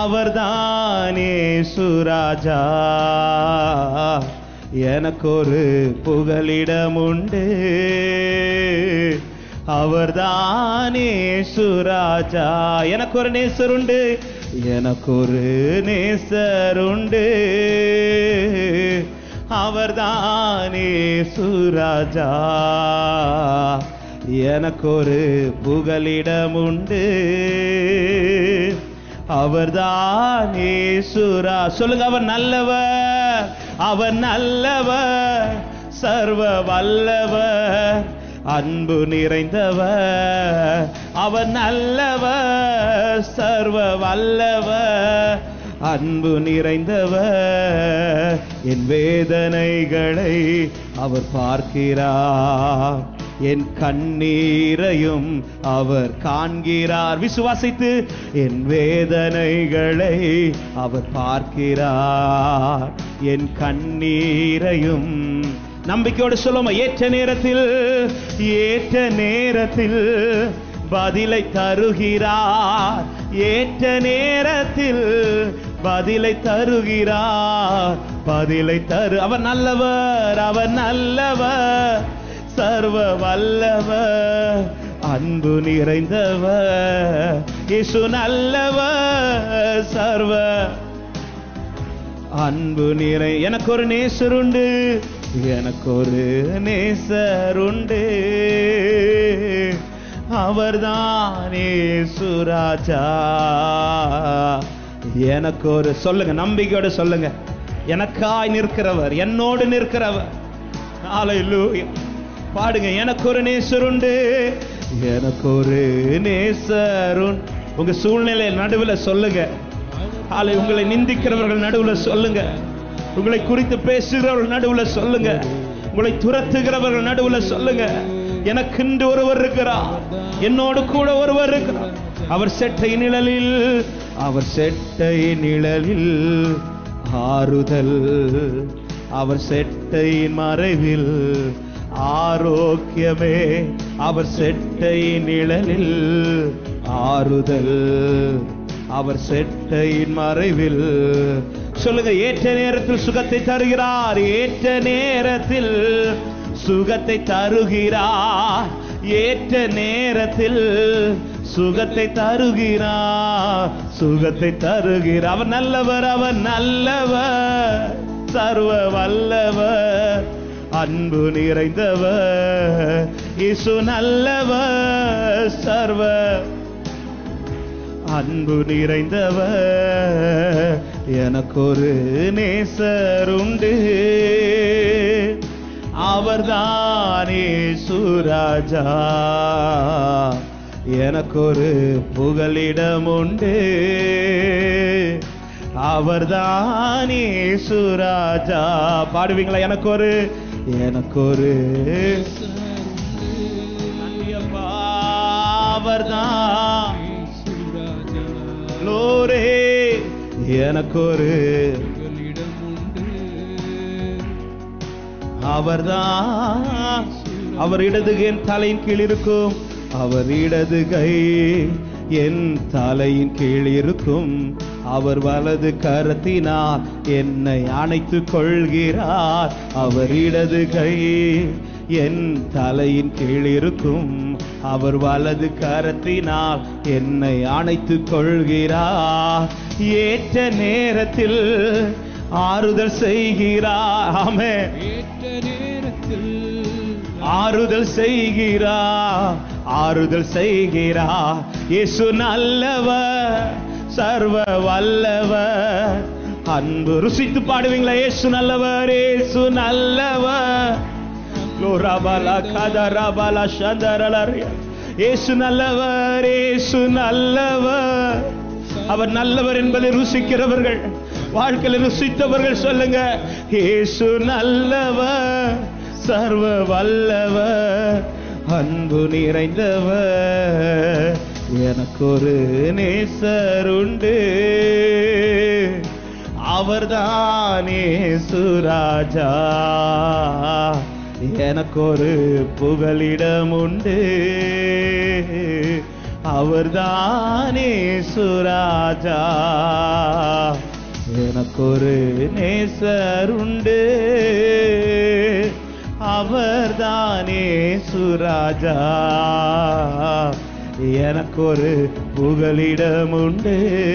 அவர்தானே சுராஜா எனக்கு ஒரு புகலிடம் உண்டு அவர்தானே சுராஜா எனக்கு ஒரு நேசர் உண்டு எனக்கு ஒரு நேசர் உண்டு அவர்தானே சுராஜா எனக்கு ஒரு புகலிடம் உண்டு அவர்தான் சுரா சொல்லுங்க அவர் நல்லவர் அவர் நல்லவர் சர்வ வல்லவர் அன்பு நிறைந்தவர் அவர் நல்லவர் சர்வ வல்லவர் அன்பு நிறைந்தவர் என் வேதனைகளை அவர் பார்க்கிறார் என் கண்ணீரையும் அவர் காண்கிறார் விசுவாசித்து என் வேதனைகளை அவர் பார்க்கிறார் என் கண்ணீரையும் நம்பிக்கையோடு சொல்லுமா ஏற்ற நேரத்தில் ஏற்ற நேரத்தில் பதிலை தருகிறார் ஏற்ற நேரத்தில் பதிலை தருகிறார் பதிலை தரு அவர் நல்லவர் அவர் நல்லவர் சர்வ வல்லவர் அன்பு நிறைந்தவர் இயேசு நல்லவர் சர்வ அன்பு நிறை எனக்கு ஒரு நேசர் உண்டு எனக்கு ஒரு நேசர் உண்டு அவர்தானே சுராஜா எனக்கு ஒரு சொல்லுங்க நம்பிக்கையோட சொல்லுங்க எனக்காய் நிற்கிறவர் என்னோடு நிற்கிறவர் ஹalleluya பாடுங்க எனக்கு ஒரு நேசர் உண்டு எனக்கு ஒரு நேசர் உண்டு உங்க சூழ்நிலை நடுவில் சொல்லுங்க ஆலை உங்களை நிந்திக்கிறவர்கள் நடுவில் சொல்லுங்க உங்களை குறித்து பேசுகிறவர்கள் நடுவில் சொல்லுங்க உங்களை துரத்துகிறவர்கள் நடுவில் சொல்லுங்க எனக்கென்று ஒருவர் இருக்கிறார் என்னோடு கூட ஒருவர் இருக்கிறார் அவர் செட்டை நிழலில் அவர் செட்டை நிழலில் ஆறுதல் அவர் செட்டையின் மறைவில் ஆரோக்கியமே அவர் செட்டை நிழலில் ஆறுதல் அவர் செட்டையின் மறைவில் சொல்லுங்க ஏற்ற நேரத்தில் சுகத்தை தருகிறார் ஏற்ற நேரத்தில் சுகத்தை தருகிறார் ஏற்ற நேரத்தில் சுகத்தை தருகிறார் சுகத்தை தருகிறார் அவர் நல்லவர் அவர் நல்லவர் சர்வ வல்லவர் அன்பு நிறைந்தவர் இசு நல்லவர் சர்வ அன்பு நிறைந்தவர் எனக்கு ஒரு நேசர் உண்டு அவர்தானே சுராஜா எனக்கு ஒரு புகலிடம் உண்டு அவர்தானே சுராஜா பாடுவீங்களா எனக்கு ஒரு எனக்கு ஒரு நன்றியப்பா, அவர்தான் லோரே எனக்கு ஒரு அவர்தான் அவர் இடது என் தலையின் கீழ் இருக்கும் அவர் இடது கை என் தலையின் கீழ் இருக்கும் அவர் வலது கரத்தினால் என்னை அணைத்துக் கொள்கிறார் அவர் இடது கை என் தலையின் கீழ் இருக்கும் அவர் வலது கரத்தினால் என்னை அணைத்துக் கொள்கிறார் ஏற்ற நேரத்தில் ஆறுதல் செய்கிறார் ஆமே ஏற்ற நேரத்தில் ஆறுதல் செய்கிறா ஆறுதல் செய்கிறா இயேசு நல்லவர் சர்வ வல்லவர் அன்பு ருசித்து பாடுவீங்களா இயேசு நல்லவர் இயேசு நல்லவர் லோராபாலா கதராபாலா சந்தரலரியா இயேசு நல்லவர் இயேசு நல்லவர் அவர் நல்லவர் என்பதை ருசிக்கிறவர்கள் வாழ்க்கையில் ருசித்தவர்கள் சொல்லுங்க இயேசு நல்லவர் சர்வ வல்லவர் அன்பு நிறைந்தவர் எனக்கு ஒரு நேசர் உண்டு அவர்தானே சுராஜா எனக்கு ஒரு புகலிடம் உண்டு அவர்தானே சுராஜா எனக்கொரு நேசர் உண்டு அவர்தானே சுராஜா எனக்கொரு புகலிடம் உண்டு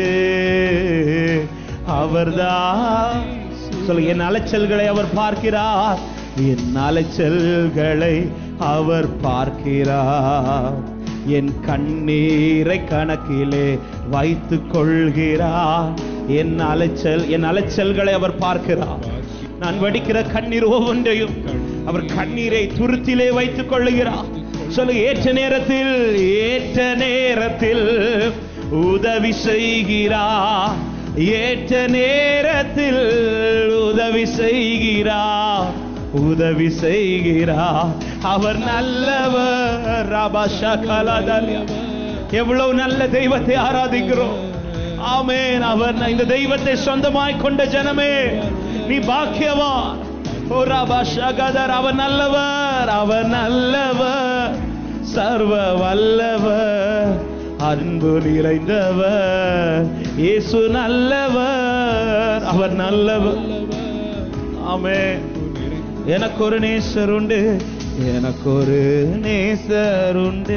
அவர்தான் சொல்லு என் அலைச்சல்களை அவர் பார்க்கிறார் என் அலைச்சல்களை அவர் பார்க்கிறார் என் கண்ணீரை கணக்கிலே வைத்துக் கொள்கிறார் என் அலைச்சல் என் அலைச்சல்களை அவர் பார்க்கிறார் நான் வடிக்கிற கண்ணீர் ஒவ்வொன்றையும் அவர் கண்ணீரை துருத்திலே வைத்துக் கொள்ளுகிறார் சொல்லு ஏற்ற நேரத்தில் ஏற்ற நேரத்தில் உதவி செய்கிறார் ஏற்ற நேரத்தில் உதவி செய்கிறார் உதவி செய்கிறார் அவர் நல்லவர் ரபஷகலதல்ய. எவ்வளவு நல்ல தெய்வத்தை ஆராதிக்கிறோம் ஆமென் அவர் இந்த தெய்வத்தை சொந்தமாய் கொண்ட ஜனமே நீ பாக்கியவான் ஓ ரபஷகதர் அவர் நல்லவர் அவர் நல்லவர் சர்வ வல்லவர் அன்பு நிறைந்தவர் இயேசு நல்லவர் அவர் நல்லவர் ஆமென் எனக்கு ஒரு நேசர் உண்டு எனக்கு ஒரு நேசர் உண்டு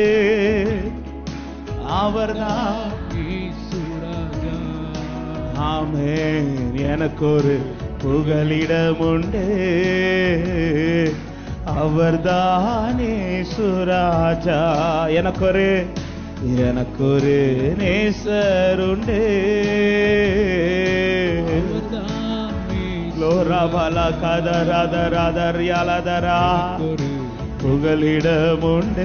அவர்தான் യേശുരാജാ ஆமென் எனக்கு ஒரு புகலிடம் உண்டு அவர்தானே சுராஜா எனக்கு ஒரு எனக்கு ஒரு நேசர் உண்டு லோரா பலா கதராதராதர் யாலதரா புகலிடம் உண்டு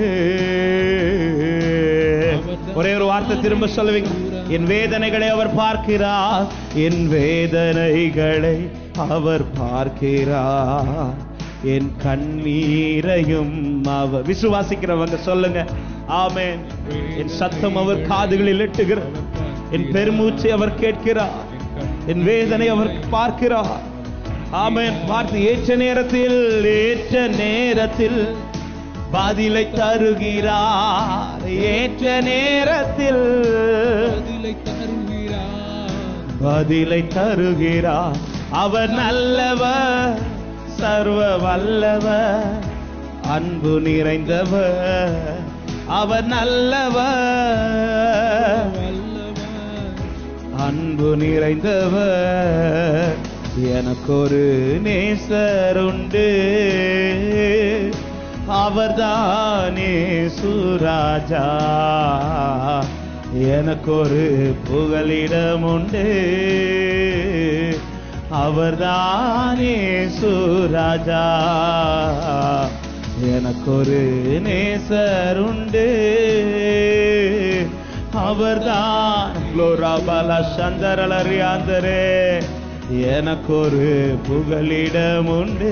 ஒரே ஒரு வார்த்தை திரும்ப சொல்லுவீங்க என் வேதனைகளை அவர் பார்க்கிறார் என் வேதனைகளை அவர் பார்க்கிறார் என் கண்ணீரையும் அவர் விசுவாசிக்கிறவங்க சொல்லுங்க ஆமென் என் சத்தம் அவர் காதுகளில் எட்டுகிறார் என் பெருமூச்சை அவர் கேட்கிறார் என் வேதனை அவர் பார்க்கிறார் ஆமென் பார்த்து ஏற்ற நேரத்தில் ஏற்ற நேரத்தில் பதிலை தருகிறார் ஏற்ற நேரத்தில் பதிலை தருகிறார் பதிலை தருகிறார் அவர் நல்லவர் சர்வ வல்லவர் அன்பு நிறைந்தவர் அவர் நல்லவர் வல்லவர் அன்பு நிறைந்தவர் எனக்கொரு நேசர் உண்டு அவர்தானே சுராஜா எனக்கொரு புகலிடம் உண்டு அவர்தானே சுராஜா எனக்கொரு நேசர் உண்டு அவர்தான் குளோராபல சந்தரலறியாந்தரே எனக்கொரு புகலிடம் உண்டு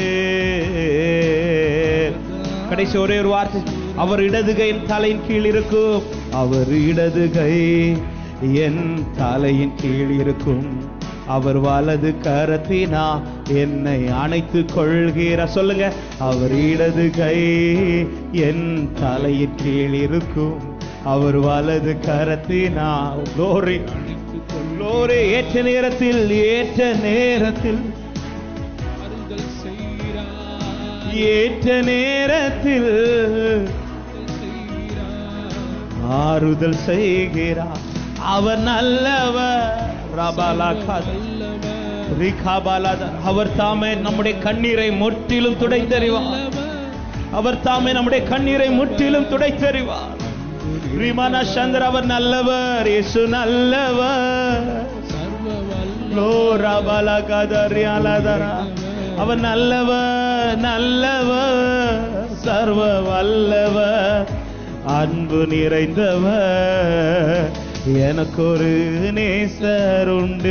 கடைசி ஒரே ஒரு வார்த்தை அவர் இடது கை என் தலையின் கீழ் இருக்கும் அவர் இடது கை என் தலையின் கீழ் இருக்கும் அவர் வலது கரத்தினா என்னை அணைத்து கொள்கிற சொல்லுங்க அவர் இடது கை என் தலையின் கீழ் இருக்கும் அவர் வலது கரத்தினா glory அணைத்துக் கொள் glory ஏற்ற நேரத்தில் ஏற்ற நேரத்தில் அருள்கள் செய்கிறார் ஏற்ற நேரத்தில் அருள்கள் செய்கிறார் ஆறுதல் செய்கிறார் அவர் நல்லவர் ரபாலா கத வல்லவர் ரிகாபாலாத. அவர் தாமே நம்முடைய கண்ணீரை முற்றிலும் துடைத்தறிவார் அவர் தாமே நம்முடைய கண்ணீரை முற்றிலும் துடைத்தறிவார் ரிமான சந்திர அவர் நல்லவர் இயேசு நல்லவர் சர்வ வல்ல லோரபல கதறியாலதரா அவர் நல்லவர் நல்லவர் சர்வ வல்லவர் அன்பு நிறைந்தவர் எனக்கொரு நேசர் உண்டு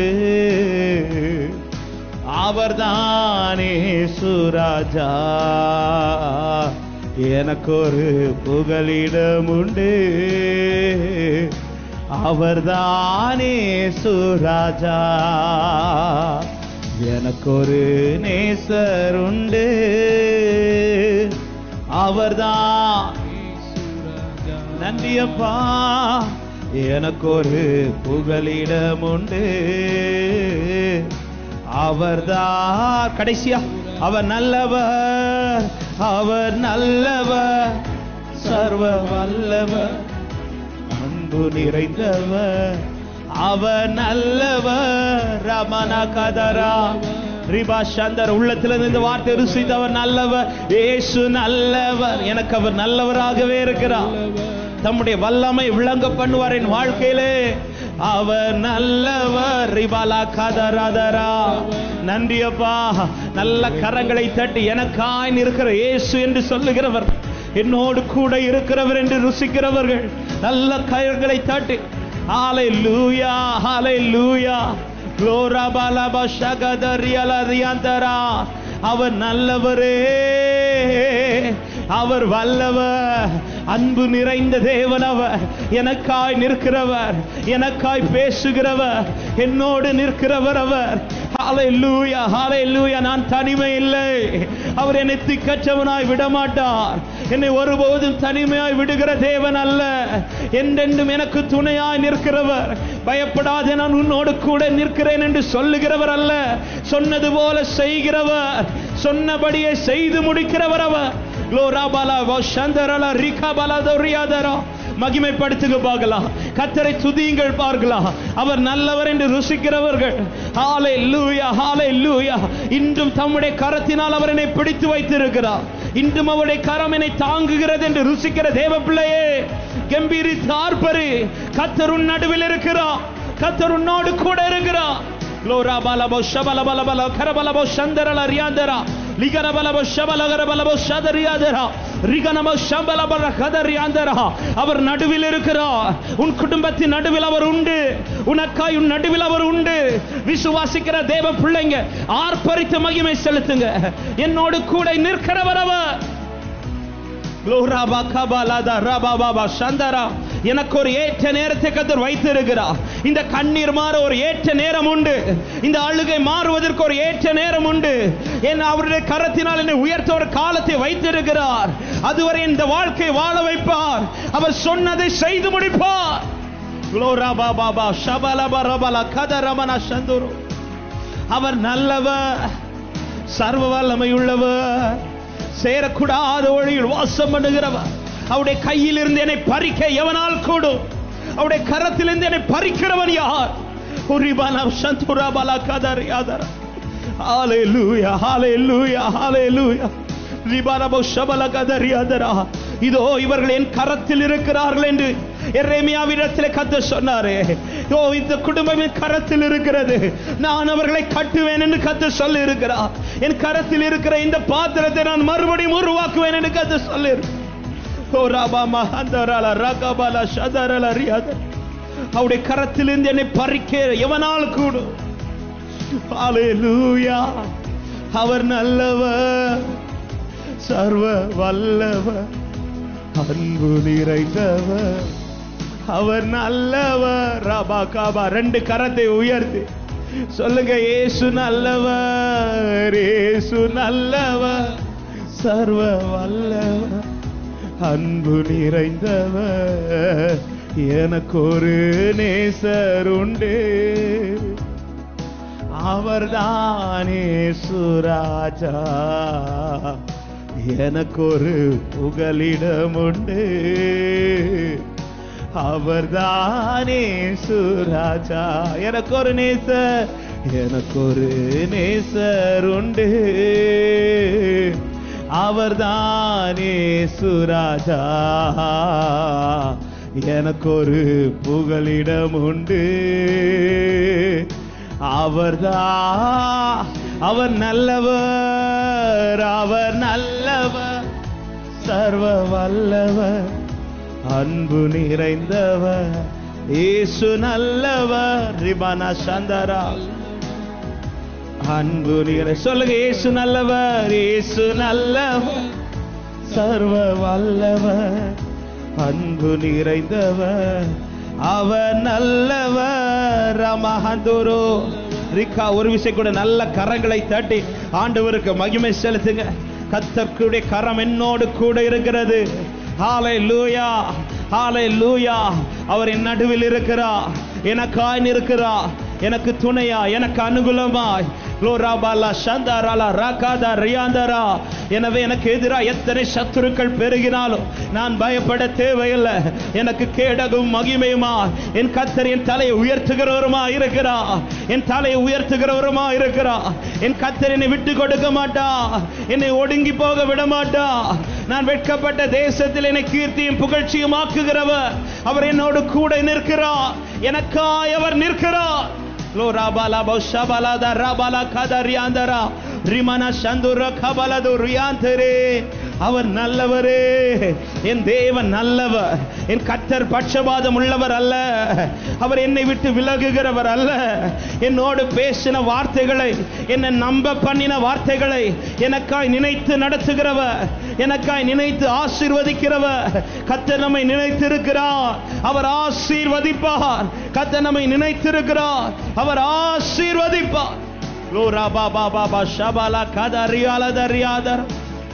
அவர்தானே சுராஜா எனக்கொரு புகலிடம் உண்டு அவர்தானே சுராஜா எனக்கொரு நேசர் உண்டு அவர்தான் യേശുരാജா நன்றியப்பா எனக்கு ஒரு புகலிடம் உண்டு அவர்தான் கடைசியா அவர் நல்லவர் அவர் நல்லவர் சர்வ வல்லவர் அன்பு நிறைந்தவர் அவர் நல்லவர் ரமண கதரா ரிபா சந்தர் உள்ளத்திலிருந்து இந்த வார்த்தை ருசித்தவர் நல்லவர் இயேசு நல்லவர் எனக்கு அவர் நல்லவராகவே இருக்கிறார் தம்முடைய வல்லமை விளங்க பண்ணுவார் என் வாழ்க்கையிலே அவர் நல்லவர் ரிபாலா கதராதரா நன்றியப்பா நல்ல கரங்களை தட்டி எனக்காய் இருக்கிற இயேசு என்று சொல்லுகிறவர் என்னோடு கூட இருக்கிறவர் என்று ருசிக்கிறவர்கள் நல்ல கரங்களை தட்டி ஹாலை லூயா ஹாலை லூயா க்ளோரா பாலாபா ஷகதரியல ரியாந்தரா அவர் நல்லவரே அவர் வல்லவர் அன்பு நிறைந்த தேவன் அவர் எனக்காய் நிற்கிறவர் எனக்காய் பேசுகிறவர் என்னோடு நிற்கிறவர் அவர் ஹalleluya ஹalleluya நான் தனிமை இல்லை அவர் என்னை திக்கற்றவனாய் விடமாட்டார் என்னை ஒருபோதும் தனிமையாய் விடுகிற தேவன் அல்ல என்றென்றும் எனக்கு துணையாய் நிற்கிறவர் பயப்படாதே நான் உன்னோடு கூட நிற்கிறேன் என்று சொல்லுகிறவர் அல்ல சொன்னது போல செய்கிறவர் சொன்னபடியே செய்து முடிக்கிறவர் அவர் க்ளோராபாலா வஷந்தரலா ரிகாபாலா தொரியாதரா மகிமைப்படுத்துங்க பார்க்கலாம் கத்தரை துதியுங்கள் பார்க்கலாம் அவர் நல்லவர் என்று ருசிக்கிறவர்கள் ஹாலே லூயா ஹாலே லூயா இன்றும் தம்முடைய கரத்தினால் அவர் என்னை பிடித்து வைத்திருக்கிறார் இன்றும் அவருடைய கரம் என்னை தாங்குகிறது என்று ருசிக்கிற தேவ பிள்ளையே கம்பீரி தார்பரு கத்தர் உன் நடுவில் இருக்கிறார் கத்தர் உன்னோடு கூட இருக்கிறார் லோரா பலபோ ஷபல பலபல கரபலபோ சந்தரல ரியாந்தரா லிகர பலபோ ஷபல கரபலபோ சதரியாதரா ரிகனமோ ஷபல பல கதரியாந்தரா அவர் நடுவில் இருக்கிறார் உன் குடும்பத்தின் நடுவில் அவர் உண்டு உனக்காய் உன் நடுவில் அவர் உண்டு விசுவாசிக்கிற தேவ பிள்ளைங்க ஆர்ப்பரித்த மகிமை செலுத்துங்க என்னோடு கூட நிற்கிறவர் அவர் லோராபா கபாலாதா ரபாபாபா சந்தரா எனக்கு ஒரு ஏற்ற நேரத்தை கத்தர் வைத்திருக்கிறார் இந்த கண்ணீர் மாற ஒரு ஏற்ற நேரம் உண்டு இந்த அழுகை மாறுவதற்கு ஒரு ஏற்ற நேரம் உண்டு என் அவருடைய கரத்தினால் என்னை உயர்த்த ஒரு காலத்தை வைத்திருக்கிறார் அதுவரை இந்த வாழ்க்கை வாழ வைப்பார் அவர் சொன்னதை செய்து முடிப்பார் லோராபா பாபா ஷபலபா ரபலா கதரமன சந்துரு அவர் நல்லவர் சர்வ வல்லமையுள்ளவர் சேரக்கூடாத வழியில் வாசம் பண்ணுகிறவர் அவருடைய கையில் இருந்து என்னை பறிக்க எவனால் கூடும் அவருடைய கரத்திலிருந்து என்னை பறிக்கிறவன் யார் உரிபானா சந்துராபாலா கதர் யாதரா ஹalleluya ஹalleluya ஹalleluya ரிபாரபோ ஷபல கதர் யாதரா இதோ இவர்கள் என் கரத்தில் இருக்கிறார்கள் என்று எரேமியாவிடத்தில் கத்த சொன்னாரே ஓ இந்த குடும்பம் என் கரத்தில் இருக்கிறது நான் அவர்களை கட்டுவேன் என்று கத்த சொல்லி இருக்கிறார் என் கரத்தில் இருக்கிற இந்த பாத்திரத்தை நான் மறுபடியும் உருவாக்குவேன் என்று கத்த சொல்லி ஓ ராபா மகந்தரால ரகபால சதரல ரியாத அவருடைய கரத்திலிருந்து என்னை பறிக்க எவனால் கூடும் ஹalleluya அவர் நல்லவர் சர்வ வல்லவர் அன்பு நிறைந்தவர் அவர் நல்லவர் ரபா காபா ரெண்டு கரத்தை உயர்த்தி சொல்லுங்க இயேசு நல்லவர் இயேசு நல்லவர் சர்வ வல்லவர் அன்பு நிறைந்தவர் எனக்கு ஒரு நேசர் உண்டு அவர்தானே சுராஜா எனக்கு ஒரு புகலிடம் உண்டு அவர்தானே சுராஜா எனக்கு ஒரு நேசர் எனக்கு ஒரு நேசர் உண்டு அவர்தானே சுராஜா எனக்கு ஒரு புகலிடம் உண்டு அவர்தா அவர் நல்லவர் அவர் நல்லவர் சர்வ வல்லவர் அன்பு நிறைந்தவர் இயேசு நல்லவர் ரிபானா சந்தரா அன்பு நிறை சொல்லுங்க இயேசு நல்லவர் இயேசு நல்லவர் சர்வ வல்லவர் அன்பு நிறைந்தவர் அவர் நல்லவர் ரமஹந்துரு ரிக்கா ஒரு விஷயம் கூட நல்ல கரங்களை தட்டி ஆண்டவருக்கு மகிமை செலுத்துங்க கத்தர்க்குடைய கரம் என்னோடு கூட இருக்கிறது ஹாலே லூயா ஹalleluya அவர் என் நடுவில் இருக்கிறார் எனக்காய் இருக்கிறார் எனக்கு துணையா எனக்கு அனுகூலமாய் லோராபாலா சந்தாராலா ராகாதா ரியாந்தரா எனவே எனக்கு எதிராக எத்தனை சத்துருக்கள் பெருகினாலும் நான் பயப்பட தேவையில்லை எனக்கு கேடகும் மகிமையுமா என் கத்தர் என் தலையை உயர்த்துகிறவருமா இருக்கிறா என் தலையை உயர்த்துகிறவருமா இருக்கிறா என் கத்தர் என்னை விட்டு கொடுக்க மாட்டா என்னை ஒடுங்கி போக விட மாட்டா நான் வெட்கப்பட்ட தேசத்தில் என்னை கீர்த்தியும் புகழ்ச்சியும் ஆக்குகிறவர் அவர் என்னோடு கூட நிற்கிறார் எனக்காய் அவர் நிற்கிறார் Lo rabala boshabala da rabala kadariandara rimana shandura kabala do riantere அவர் நல்லவரே என் தேவன் நல்லவர் என் கத்தர் பட்சபாதம் உள்ளவர் அல்ல அவர் என்னை விட்டு விலகுகிறவர் அல்ல என்னோடு பேசின வார்த்தைகளை என்னை நம்ப பண்ணின வார்த்தைகளை எனக்காய் நினைத்து நடத்துகிறவர் எனக்காய் நினைத்து ஆசீர்வதிக்கிறவர் கத்தர் நம்மை நினைத்திருக்கிறார் அவர் ஆசீர்வதிப்பார் கத்தர் நம்மை நினைத்திருக்கிறார் அவர் ஆசீர்வதிப்பார் லோரா பாபா பாபா ஷபாலா கதரியால தரியாதர்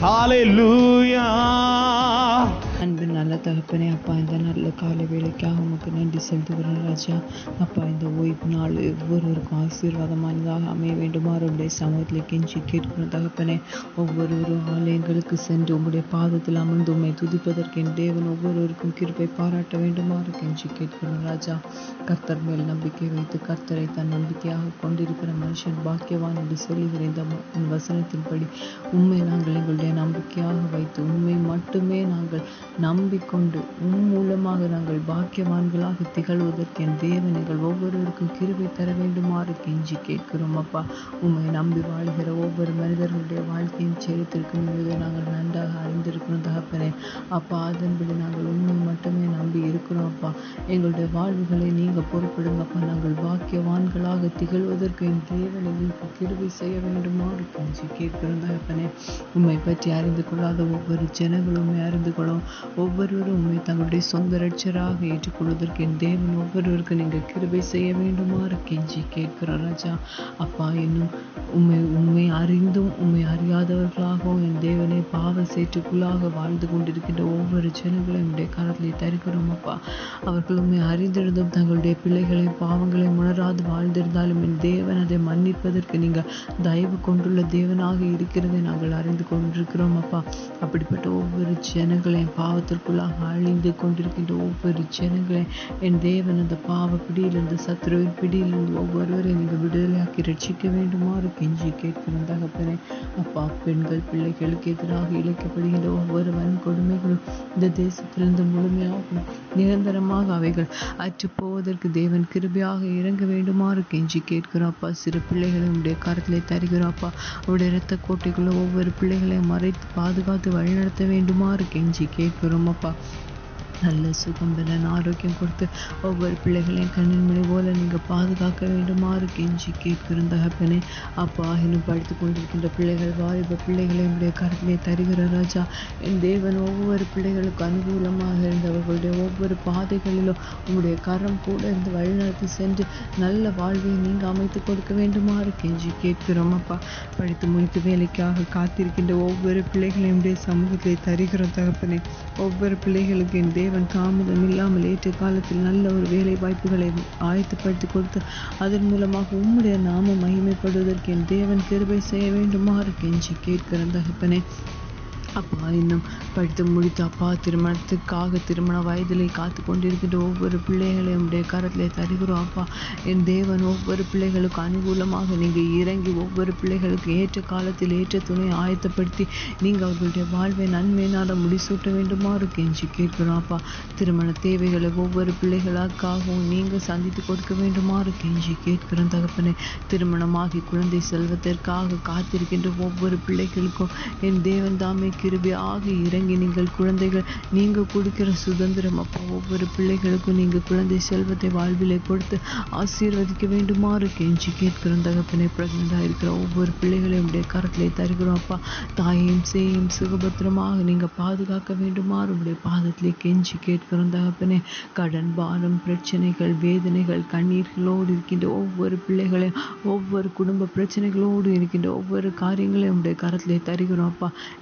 ஹalleluya அன்பின் நல்ல தகப்பனே அப்பா இந்த நல்ல காலை வேலைக்காக உமக்கு நன்றி செலுத்துகிறேன் ராஜா அப்பா இந்த ஓய்வு நாள் ஒவ்வொருவருக்கும் ஆசீர்வாதமானதாக அமைய வேண்டுமாறு உடைய சமூகத்தில் கெஞ்சி கேட்கிறோம் தகப்பனே ஒவ்வொருவரும் ஆலயங்களுக்கு சென்று உங்களுடைய பாதத்தில் அமர்ந்து உண்மை துதிப்பதற்கு என் தேவன் ஒவ்வொருவருக்கும் கிருபை பாராட்ட வேண்டுமாறு கெஞ்சி கேட்கிறோம் ராஜா கர்த்தர் மேல் நம்பிக்கை வைத்து கர்த்தரை தன் நம்பிக்கையாக கொண்டிருக்கிற மனுஷன் பாக்கியவான் என்று சொல்லுகிற இந்த ம- உன் வசனத்தின்படி உண்மை நாங்கள் எங்களுடைய நம்பிக்கையாக வைத்து உண்மை மட்டுமே நாங்கள் நம்பிக்கொண்டு உம் மூலமாக நாங்கள் பாக்கியவான்களாக திகழ்வதற்கு என் தேவன் எங்கள் ஒவ்வொருவருக்கும் கிருபை தர வேண்டுமாறு கெஞ்சி கேட்கிறோம் அப்பா உம்மை நம்பி வாழ்கிற ஒவ்வொரு மனிதர்களுடைய வாழ்க்கையின் சரித்திருக்கும் என்பதை நாங்கள் நன்றாக அறிந்திருக்கிறோம் தகப்பனே அப்பா அதன்படி நாங்கள் உண்மை மட்டுமே நம்பி இருக்கிறோம் அப்பா எங்களுடைய வாழ்வுகளை நீங்க பொறுப்படுங்கப்பா நாங்கள் பாக்கியவான்களாக திகழ்வதற்கு என் தேவன் எங்களுக்கு கிருபை செய்ய வேண்டுமாறு கெஞ்சி கேட்கிறோம் தகப்பனே உம்மை பற்றி அறிந்து கொள்ளாத ஒவ்வொரு ஜனங்களும் உம்மை அறிந்து கொள்ளும் ஒவ்வொருவரும் உண்மை தங்களுடைய சொந்த ரட்சராக ஏற்றுக்கொள்வதற்கு என் தேவன் ஒவ்வொருவருக்கும் நீங்கள் கிருபை செய்ய வேண்டுமாறு கெஞ்சி கேட்கிறோம் ராஜா அப்பா இன்னும் உண்மை உண்மை அறிந்தும் உண்மை அறியாதவர்களாகவும் என் தேவனே பாவ சேற்றுக்குள்ளாக வாழ்ந்து கொண்டிருக்கின்ற ஒவ்வொரு ஜனங்களையும் உடைய கரத்திலே தருகிறோம் அப்பா அவர்கள் உண்மை அறிந்திருந்தும் தங்களுடைய பிள்ளைகளை பாவங்களை உணராது வாழ்ந்திருந்தாலும் என் தேவன் அதை மன்னிப்பதற்கு நீங்கள் தயவு கொண்டுள்ள தேவனாக இருக்கிறதை நாங்கள் அறிந்து கொண்டிருக்கிறோம் அப்பா அப்படிப்பட்ட ஒவ்வொரு ஜனங்களையும் பாவத்திற்குள்ளாக அழிந்து கொண்டிருக்கின்ற ஒவ்வொரு ஜனங்களையும் என் தேவன் அந்த பாவ பிடியிலிருந்து சத்ருவின் பிடியிலிருந்து ஒவ்வொருவரையும் நீங்கள் விடுதலையாக்கி ரட்சிக்க வேண்டுமாறு கெஞ்சி கேட்கிறோம் தகப்பனே அப்பா பெண்கள் பிள்ளைகளுக்கு எதிராக இழைக்கப்படுகின்ற ஒவ்வொரு வன்கொடுமைகளும் இந்த தேசத்திலிருந்து முழுமையாகவும் நிரந்தரமாக அவைகள் அற்று போவதற்கு தேவன் கிருபையாக இறங்க வேண்டுமாறு கெஞ்சி கேட்கிறோம் அப்பா சிறு பிள்ளைகளை உடைய கரத்திலே தருகிறோம் அப்பா உடைய இரத்த கோட்டைக்குள்ள ஒவ்வொரு பிள்ளைகளையும் மறைத்து பாதுகாத்து வழிநடத்த வேண்டுமாறு கெஞ்சி கேட்கிறோம் அப்பா நல்ல சுகம் பலன் ஆரோக்கியம் கொடுத்து ஒவ்வொரு பிள்ளைகளையும் கண்ணின் மணி போல நீங்கள் பாதுகாக்க வேண்டுமாறு கெஞ்சி கேட்கிறோம் தகப்பனே அப்பா இன்னும் படித்து கொண்டிருக்கின்ற பிள்ளைகள் வாலிப பிள்ளைகளை உடைய கருத்திலே தருகிற ராஜா என் தேவன் ஒவ்வொரு பிள்ளைகளுக்கு அனுகூலமாக இருந்தவர்களுடைய ஒவ்வொரு பாதைகளிலும் உங்களுடைய கரம் கூட இருந்து வழிநடத்தி சென்று நல்ல வாழ்வை நீங்கள் அமைத்து கொடுக்க வேண்டுமாறு கெஞ்சி கேட்கிறோம் அப்பா படித்து முடித்து வேலைக்காக காத்திருக்கின்ற ஒவ்வொரு பிள்ளைகளையும் உடைய சமூகத்திலே தருகிறோம் தகப்பனே ஒவ்வொரு பிள்ளைகளுக்கு என் தேவன் தாமதம் இல்லாமல் ஏற்ற காலத்தில் நல்ல ஒரு வேலை வாய்ப்புகளை ஆயத்தப்படுத்தி கொடுத்து அதன் மூலமாக உம்முடைய நாம மகிமைப்படுவதற்கு என் தேவன் கிருபை செய்ய வேண்டுமாறு கெஞ்சி கேட்கிறேன் தகப்பனே அப்பா இன்னும் படித்து முடித்து அப்பா திருமணத்துக்காக திருமண வயதிலே காத்து கொண்டிருக்கின்ற ஒவ்வொரு பிள்ளைகளையும் உடைய கரத்திலே தருகிறோம் அப்பா என் தேவன் ஒவ்வொரு பிள்ளைகளுக்கு அனுகூலமாக நீங்கள் இறங்கி ஒவ்வொரு பிள்ளைகளுக்கு ஏற்ற காலத்தில் ஏற்ற துணை ஆயத்தப்படுத்தி நீங்கள் அவர்களுடைய வாழ்வை நன்மையினால முடிசூட்ட வேண்டுமாறு கெஞ்சி கேட்கிறோம் அப்பா திருமண தேவைகளை ஒவ்வொரு பிள்ளைகளுக்காகவும் நீங்கள் சந்தித்து கொடுக்க வேண்டுமாறு கெஞ்சி கேட்கிறோம் தகப்பனே திருமணமாகி குழந்தை செல்வதற்காக காத்திருக்கின்ற ஒவ்வொரு பிள்ளைகளுக்கும் என் தேவன் தாமே கிருபையாக இறங்கி நீங்கள் குழந்தைகள் நீங்கள் கொடுக்கிற சுதந்திரம் அப்பா ஒவ்வொரு பிள்ளைகளுக்கும் நீங்கள் குழந்தை செல்வத்தை வாழ்விலே கொடுத்து ஆசீர்வதிக்க வேண்டுமாறு கெஞ்சி கேட்கிறோம் தகப்பனே பிரெக்னண்டாக இருக்கிற ஒவ்வொரு பிள்ளைகளையும் உடைய கரத்திலே தருகிறோம் அப்பா தாயையும் சேயும் சுகபத்திரமாக நீங்கள் பாதுகாக்க வேண்டுமாறு உடைய பாதத்திலே கெஞ்சி கேட்கிறோம் தகப்பனே கடன் பாரம் பிரச்சனைகள் வேதனைகள் கண்ணீர்களோடு இருக்கின்ற ஒவ்வொரு பிள்ளைகளையும் ஒவ்வொரு குடும்ப பிரச்சனைகளோடு இருக்கின்ற ஒவ்வொரு காரியங்களையும் உடைய கரத்திலே தருகிறோம் அப்பா எல்லா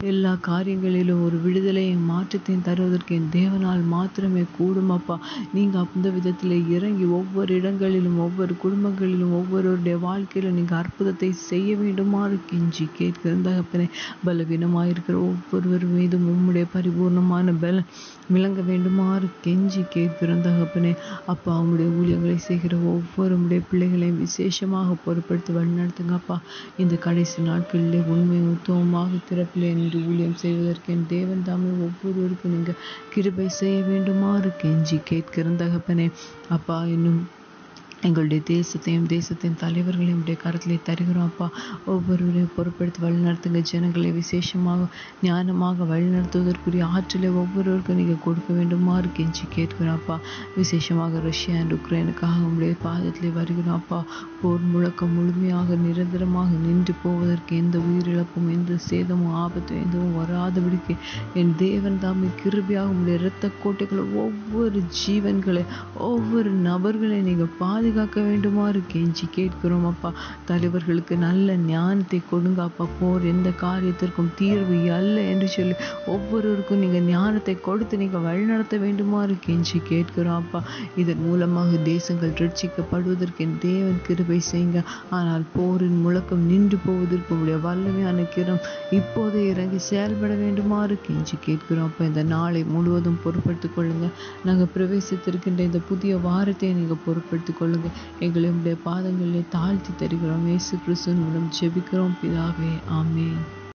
காரியங்களிலும் ஒரு விடுதலையும் மாற்றத்தையும் தருவதற்கு என் தேவனால் மாத்திரமே கூடும் அப்பா நீங்கள் அந்த விதத்தில் இறங்கி ஒவ்வொரு இடங்களிலும் ஒவ்வொரு குடும்பங்களிலும் ஒவ்வொருவருடைய வாழ்க்கையிலும் நீங்கள் அற்புதத்தை செய்ய வேண்டுமாறு கெஞ்சி கேட்கிற தகப்பனே பலவீனமாயிருக்கிற ஒவ்வொருவர் மீதும் உம்முடைய பரிபூர்ணமான பல விளங்க வேண்டுமாறு கெஞ்சி கேட்கிற தகப்பனே அப்பா உம்முடைய ஊழியங்களை செய்கிற ஒவ்வொரு உம்முடைய பிள்ளைகளையும் விசேஷமாக பொறுப்படுத்தி வழிநடத்துங்க அப்பா இந்த கடைசி நாட்களிலே உண்மை உத்தவமாக திறப்பிலே நின்று ஊழியம் செய்வதற்கு என் தேவன் தாமே ஒவ்வொருவருக்கும் நீங்கள் கிருபை செய்ய வேண்டுமாறு கெஞ்சி கேட்கிற தகப்பனே அப்பா இன்னும் எங்களுடைய தேசத்தையும் தேசத்தின் தலைவர்களையும் உடைய கரத்திலே தருகிறோம் அப்பா ஒவ்வொருவரையும் பொறுப்படுத்தி வழிநடத்துங்க ஜனங்களை விசேஷமாக ஞானமாக வழிநடத்துவதற்குரிய ஆற்றலை ஒவ்வொருவருக்கும் நீங்கள் கொடுக்க வேண்டுமாறு கெஞ்சி கேட்கிறோம் அப்பா விசேஷமாக ரஷ்யா அண்ட் உக்ரைனுக்காக உங்களுடைய பாதத்திலே வருகிறோம் அப்பா போர் முழக்கம் முழுமையாக நிரந்தரமாக நின்று போவதற்கு எந்த உயிரிழப்பும் எந்த சேதமும் ஆபத்தும் எதுவும் வராதபடிக்கு என் தேவன் தாமே கிருபியாக உங்களுடைய இரத்த கோட்டைகளை ஒவ்வொரு ஜீவன்களை ஒவ்வொரு நபர்களை நீங்கள் பாதுகாக்க வேண்டுமாறு கெஞ்சி கேட்கிறோம் அப்பா தலைவர்களுக்கு நல்ல ஞானத்தை கொடுங்க அப்பா போர் எந்த காரியத்திற்கும் தீர்வு அல்ல என்று சொல்லி ஒவ்வொருவருக்கும் நீங்கள் ஞானத்தை கொடுத்து நீங்கள் வழிநடத்த வேண்டுமாறு கெஞ்சி கேட்கிறோம் அப்பா இதன் மூலமாக தேசங்கள் ரட்சிக்கப்படுவதற்கு என் தேவன் கிருபை செய்யுங்க ஆனால் போரின் முழக்கம் நின்று போவதற்கு உடைய வல்லமையான கிரம் இப்போதே இறங்கி செயல்பட வேண்டுமாறு கெஞ்சி கேட்கிறோம் அப்போ இந்த நாளை முழுவதும் பொறுப்படுத்திக் கொள்ளுங்க நாங்கள் பிரவேசித்திருக்கின்ற இந்த புதிய வாரத்தை நீங்கள் பொறுப்படுத்திக் கொள்ளுங்க எங்களை உடைய பாதங்களிலே தாழ்த்தி தருகிறோம் இயேசு கிறிஸ்துவின் மூலம் ஜெபிக்கிறோம் பிதாவே ஆமென்